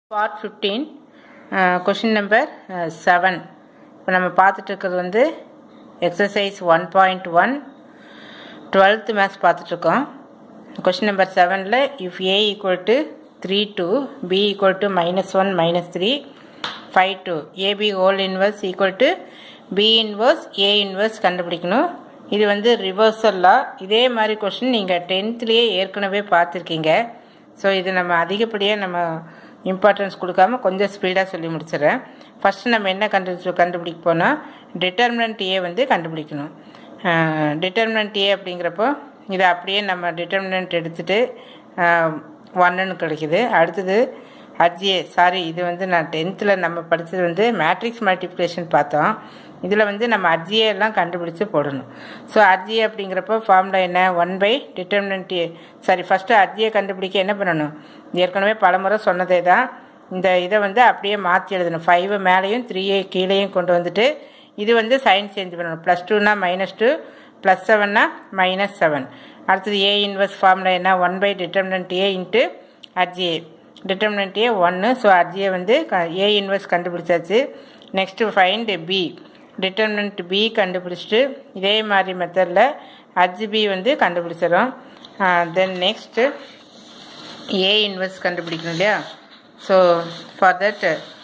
part fifteen question number seven இப்போ நம்ம பார்த்துட்டு இருக்கிறது வந்து exercise one point one twelfth maths பார்த்துட்ருக்கோம் கொஷின் நம்பர் செவனில் if A equal to three two B equal to minus one minus three five two AB whole inverse equal to B inverse A inverse கண்டுபிடிக்கணும் இது வந்து ரிவர்சல்லாக இதே மாதிரி question நீங்கள் டென்த்லேயே ஏற்கனவே பார்த்துருக்கீங்க ஸோ இது நம்ம அதிகப்படியாக நம்ம இம்பார்ட்டன்ஸ் கொடுக்காம கொஞ்சம் ஸ்பீடாக சொல்லி முடிச்சிடறேன் ஃபஸ்ட்டு நம்ம என்ன கண்டு கண்டுபிடிக்க போனால் டிட்டர்மினன்ட் ஏ வந்து கண்டுபிடிக்கணும் டிட்டர்மினன்ட் ஏ அப்படிங்கிறப்போ இதை அப்படியே நம்ம டிட்டர்மினன்ட் எடுத்துகிட்டு ஒன்றுன்னு கிடைக்குது அடுத்தது அஜ்ஏ சாரி இது வந்து நான் டென்த்தில் நம்ம படித்தது வந்து மேட்ரிக்ஸ் மல்டிப்ளிகேஷன் பார்த்தோம் இதில் வந்து நம்ம அஜ்ஏ எல்லாம் கண்டுபிடிச்சு போடணும் ஸோ அஜ்ஏ அப்படிங்கிறப்போ ஃபார்முலா என்ன one by determinant A sorry first adj A கண்டுபிடிக்க என்ன பண்ணணும் ஏற்கனவே பலமுறை சொன்னதே தான் இந்த இதை வந்து அப்படியே மாற்றி எழுதணும் ஃபைவ் மேலேயும் த்ரீயை கீழேயும் கொண்டு வந்துட்டு இது வந்து சைன் சேஞ்ச் பண்ணணும் ப்ளஸ் டூனா மைனஸ் டூ ப்ளஸ் செவன்னா மைனஸ் செவன் அடுத்தது ஏ இன்வெர்ஸ் ஃபார்முலா என்ன one by determinant A into adj A determinant A ஒன்று ஸோ அஜ்ஏ வந்து ஏ இன்வெர்ஸ் கண்டுபிடிச்சாச்சு next find B determinant B கண்டுபிடிச்சிட்டு இதே மாதிரி மெத்தடில் அஜ் பி வந்து கண்டுபிடிச்சிடும் தென் நெக்ஸ்ட்டு ஏ இன்வெர்ஸ் கண்டுபிடிக்கணும் இல்லையா so for that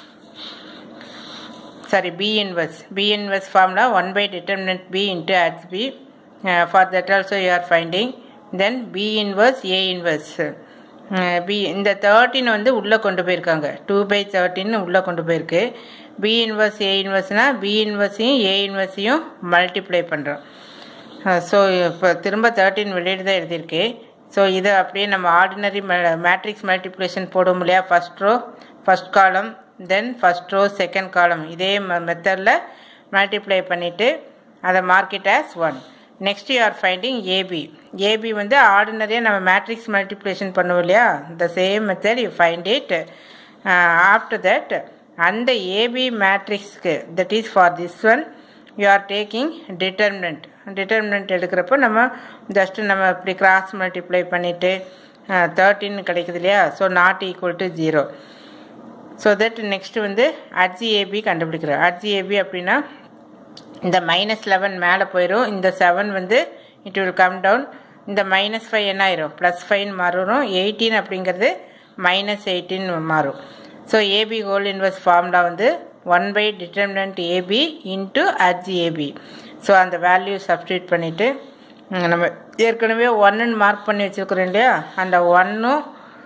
sorry B inverse B inverse formula one by determinant B into adj B for that also you are finding then B inverse A inverse B இந்த thirteen வந்து உள்ளே கொண்டு போயிருக்காங்க two by தேர்ட்டின்னு உள்ளே கொண்டு போயிருக்கு B inverse A இன்வெர்ஸ்னால் B இன்வெர்ஸையும் ஏ இன்வெர்ஸையும் மல்டிப்ளை பண்ணுறோம் ஸோ இப்போ திரும்ப தேர்ட்டின் வெளியீடு தான் எழுதியிருக்கு ஸோ இதை அப்படியே நம்ம ஆர்டினரி மேட்ரிக்ஸ் மல்டிப்ளிகேஷன் போடும் இல்லையா ஃபஸ்ட் ரோ ஃபஸ்ட் காலம் தென் ஃபஸ்ட் ரோ செகண்ட் காலம் இதே மெத்தடில் மல்டிப்ளை பண்ணிவிட்டு அதை marked as one next you are finding AB AB வந்து ஆர்டினரியாக நம்ம மேட்ரிக்ஸ் மல்டிப்ளிகேஷன் பண்ணுவோம் இல்லையா the same method you find it after that அந்த ஏபி மேட்ரிக்ஸ்க்கு that is for this one you are taking determinant determinant எடுக்கிறப்போ நம்ம ஜஸ்ட்டு நம்ம இப்படி கிராஸ் மல்டிப்ளை பண்ணிவிட்டு தேர்ட்டின் கிடைக்குது இல்லையா so not equal to zero so that next வந்து அஜிஏபி கண்டுபிடிக்கிறோம் அஜிஏபி அப்படின்னா இந்த மைனஸ் லெவன் மேலே போயிடும் இந்த செவன் வந்து இட் வில் கம் டவுன் இந்த மைனஸ் ஃபைவ் என்ன ஆயிரும் ப்ளஸ் ஃபைவ் மாறும் எயிட்டீன் அப்படிங்கிறது மைனஸ் எயிட்டீன் மாறும் so AB whole inverse formula வந்து one by determinant AB into adj AB so அந்த வேல்யூ சப்ஸ்டியூட் பண்ணிவிட்டு நம்ம ஏற்கனவே ஒன்றுன்னு மார்க் பண்ணி வச்சுருக்குறோம் இல்லையா அந்த ஒன்னும்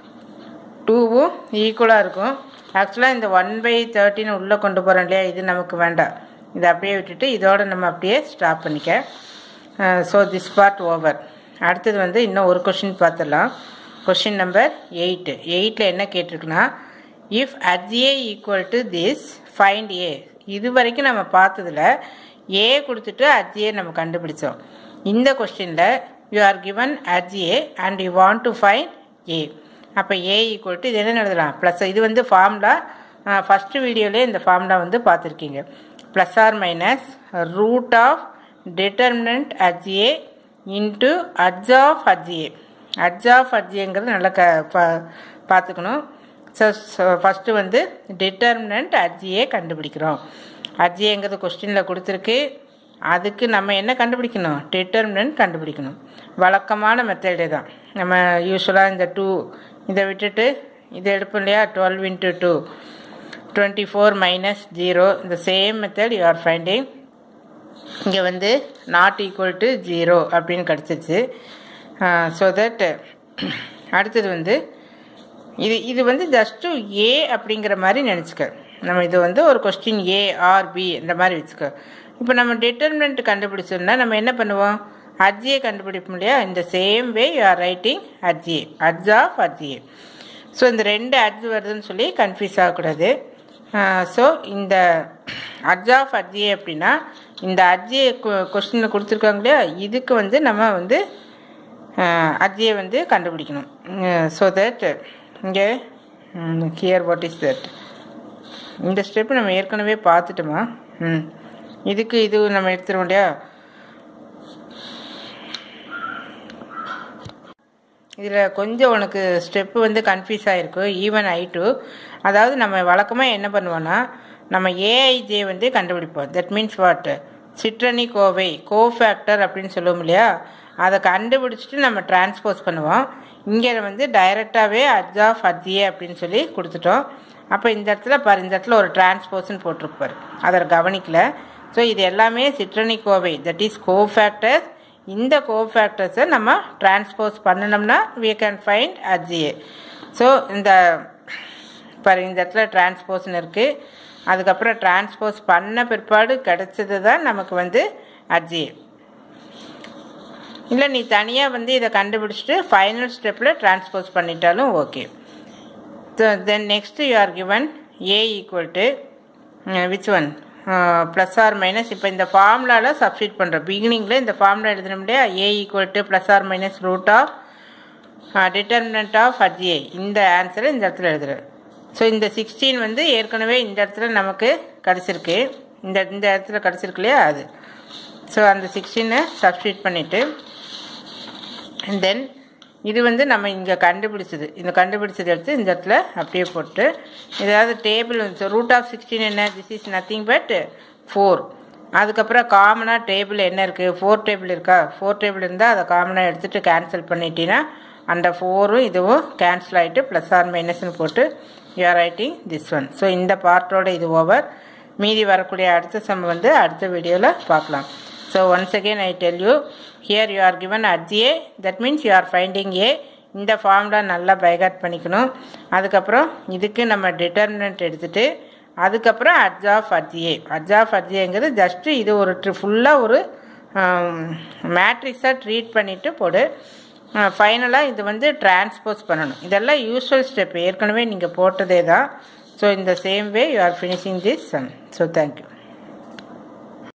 டூவும் ஈக்குவலாக இருக்கும் ஆக்சுவலாக இந்த ஒன் பை தேர்ட்டின்னு உள்ளே கொண்டு போகிறோம் இல்லையா இது நமக்கு வேண்டாம் இதை அப்படியே விட்டுட்டு இதோட நம்ம அப்படியே ஸ்டாப் பண்ணிக்க ஸோ திஸ் பார்ட் ஓவர் அடுத்தது வந்து இன்னும் ஒரு கொஷின் பார்த்துடலாம் கொஷின் நம்பர் எயிட்டு எயிட்டில் என்ன கேட்டிருக்குன்னா if adj A equal to this find A இது வரைக்கும் நம்ம பார்த்ததில் ஏ கொடுத்துட்டு அட் ஏ நம்ம கண்டுபிடிச்சோம் இந்த கொஸ்டினில் you are given adj A and you want to find A அப்போ ஏ ஈக்குவல் டு இது என்ன எழுதலாம் ப்ளஸ் இது வந்து ஃபார்முலா ஃபஸ்ட்டு வீடியோவிலே இந்த ஃபார்முலா வந்து பார்த்துருக்கீங்க plus or minus root of determinant adj A into adj of adj A adj of அஜ்ஏங்கிறது நல்லா க பார்த்துக்கணும் ஸோ ஃபஸ்ட்டு வந்து டிட்டர்மினன்ட் அஜ்ஏ கண்டுபிடிக்கிறோம் அஜ்ஏங்கிறது கொஸ்டினில் கொடுத்துருக்கு அதுக்கு நம்ம என்ன கண்டுபிடிக்கணும் டிட்டர்மினன்ட் கண்டுபிடிக்கணும் வழக்கமான மெத்தடே தான் நம்ம யூஸ்வலாக இந்த டூ இதை விட்டுட்டு இதை எடுப்போம் இல்லையா twelve into two twenty four minus zero இந்த same method you are finding இங்கே வந்து நாட் ஈக்குவல் டு ஜீரோ அப்படின்னு கிடச்சிச்சு ஸோ தட் அடுத்தது வந்து இது இது வந்து ஜஸ்ட்டு ஏ அப்படிங்கிற மாதிரி நினச்சிக்க நம்ம இது வந்து ஒரு கொஸ்டின் ஏ ஆர் பி இந்த மாதிரி வச்சுக்க இப்போ நம்ம டிட்டர்மினன்ட் கண்டுபிடிச்சோம்னா நம்ம என்ன பண்ணுவோம் அஜ்ஜியை கண்டுபிடிப்போம் இல்லையா இந்த same way you are writing adj A adj of adj A so இந்த ரெண்டு அட்ஜ் வருதுன்னு சொல்லி கன்ஃபியூஸ் ஆகக்கூடாது ஸோ இந்த அட்ஜ் ஆஃப் அஜ்ஜிஏ அப்படின்னா இந்த அஜ்ஜிஏ கொஸ்டினில் கொடுத்துருக்காங்க இல்லையா இதுக்கு வந்து நம்ம வந்து அஜ்ஜியை வந்து கண்டுபிடிக்கணும் ஸோ தட் இங்கே ஹியர் வாட் இஸ் தட் இந்த ஸ்டெப்பு நம்ம ஏற்கனவே பார்த்துட்டோமா ம் இதுக்கு இது நம்ம எடுத்துருவோம் இல்லையா இதில் கொஞ்சம் உனக்கு ஸ்டெப்பு வந்து கன்ஃபியூஸ் ஆகிருக்கும் ஈவன் ஐ டூ அதாவது நம்ம வழக்கமாக என்ன பண்ணுவோன்னா நம்ம ஏஐஜே வந்து கண்டுபிடிப்போம் தட் மீன்ஸ் வாட் சிற்றணி கோவை கோஃபேக்டர் அப்படின்னு சொல்லுவோம் இல்லையா அதை கண்டுபிடிச்சிட்டு நம்ம டிரான்ஸ்போஸ் பண்ணுவோம் இங்கே வந்து டைரெக்டாகவே அட்ஜ் ஆஃப் அட்ஜியே அப்படின்னு சொல்லி கொடுத்துட்டோம் அப்போ இந்த இடத்துல பாரு இந்த இடத்துல ஒரு டிரான்ஸ்போஸ்ன்னு போட்டிருப்பாரு அதை கவனிக்கல ஸோ இது எல்லாமே சிற்றணி கோவை தட் இஸ் கோஃபேக்டர் இந்த கோஃபேக்டர்ஸை நம்ம டிரான்ஸ்போஸ் பண்ணினோம்னா we can find adj A so இந்த பாரு இந்த இடத்துல டிரான்ஸ்போஸ்னு இருக்குது அதுக்கப்புறம் டிரான்ஸ்போஸ் பண்ண பிற்பாடு கிடைச்சது தான் நமக்கு வந்து அஜிஏ இல்லை நீ தனியாக வந்து இதை கண்டுபிடிச்சிட்டு ஃபைனல் ஸ்டெப்பில் டிரான்ஸ்போஸ் பண்ணிட்டாலும் okay then next you are given A equal to which one plus or minus இப்போ இந்த ஃபார்முலாவில் சப்ஸ்டியூட் பண்ணுறோம் பிகினிங்கில் இந்த ஃபார்முலா எழுதணும் இல்லையா A equal to plus or minus root of determinant of adj A இந்த ஆன்சரை இந்த இடத்துல எழுதுறேன் ஸோ இந்த சிக்ஸ்டீன் வந்து ஏற்கனவே இந்த இடத்துல நமக்கு கிடச்சிருக்கு இந்த இந்த இடத்துல கிடச்சிருக்கு இல்லையா அது ஸோ அந்த சிக்ஸ்டீனை சப்ஸ்டியூட் பண்ணிவிட்டு அண்ட் தென் இது வந்து நம்ம இங்கே கண்டுபிடிச்சது இந்த கண்டுபிடிச்சது எடுத்து இந்த இடத்துல அப்படியே போட்டு ஏதாவது டேபிள் வந்து ரூட் ஆஃப் சிக்ஸ்டீன் என்ன this is nothing but four அதுக்கப்புறம் காமனாக டேபிள் என்ன இருக்குது ஃபோர் டேபிள் இருக்கா ஃபோர் டேபிள் இருந்தால் அதை காமனாக எடுத்துகிட்டு கேன்சல் பண்ணிட்டீங்கன்னா அந்த ஃபோரும் இதுவும் கேன்சல் ஆகிட்டு ப்ளஸ் ஆர் மைனஸ்னு போட்டு you are writing this one so இந்த பார்ட்டோட இது ஓவர் மீதி வரக்கூடிய அடுத்த சம் வந்து அடுத்த வீடியோவில் பார்க்கலாம் so once again I tell you here you are given adj A that means you are finding A இந்த ஃபார்முலா நல்லா பைகாட் பண்ணிக்கணும் அதுக்கப்புறம் இதுக்கு நம்ம டிட்டர்மினன்ட் எடுத்துகிட்டு அதுக்கப்புறம் adj of adj A adj of அட்ஜிஏங்கிறது ஜஸ்ட்டு இது ஒரு ட்ரி ஃபுல்லாக ஒரு மேட்ரிக்ஸாக ட்ரீட் பண்ணிவிட்டு போடு ஃபைனலாக இது வந்து டிரான்ஸ்போஸ் பண்ணணும் இதெல்லாம் யூஸ்வல் ஸ்டெப் ஏற்கனவே நீங்கள் போட்டதே தான் ஸோ இந்த same way you are finishing this sum so thank you